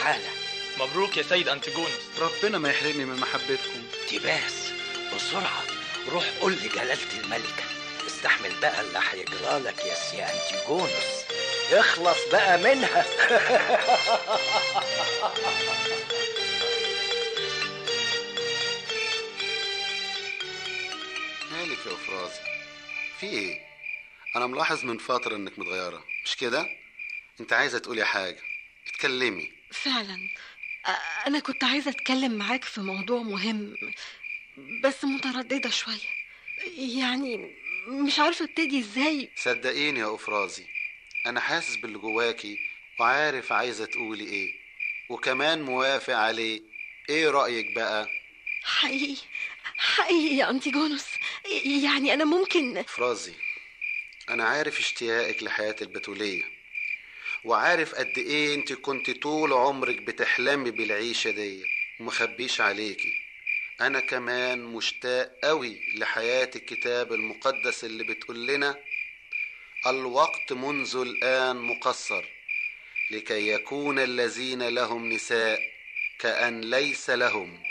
تعالى مبروك يا سيد أنتيجونوس ربنا ما يحرمني من محبتكم تباس بسرعة روح قول لجلالة الملكة استحمل بقى اللي هيجرالك يا سي أنتيجونوس اخلص بقى منها مالك يا افرازي في ايه انا ملاحظ من فتره انك متغيره مش كده انت عايزه تقولي حاجه اتكلمي فعلا أ- أنا كنت عايزة أتكلم معاك في موضوع مهم بس مترددة شوية يعني مش عارفة ابتدي ازاي صدقيني يا افرازي انا حاسس باللي جواكي وعارف عايزه تقولي ايه وكمان موافق عليه ايه رايك بقى حقيقي حقيقي يا أنتيجونوس يعني أنا ممكن افرازي انا عارف اشتياقك لحياه البتوليه وعارف قد ايه انت كنت طول عمرك بتحلمي بالعيشه دي ومخبيش عليكي انا كمان مشتاق قوي لحياه الكتاب المقدس اللي بتقول لنا الوقت منذ الان مقصر لكي يكون الذين لهم نساء كأن ليس لهم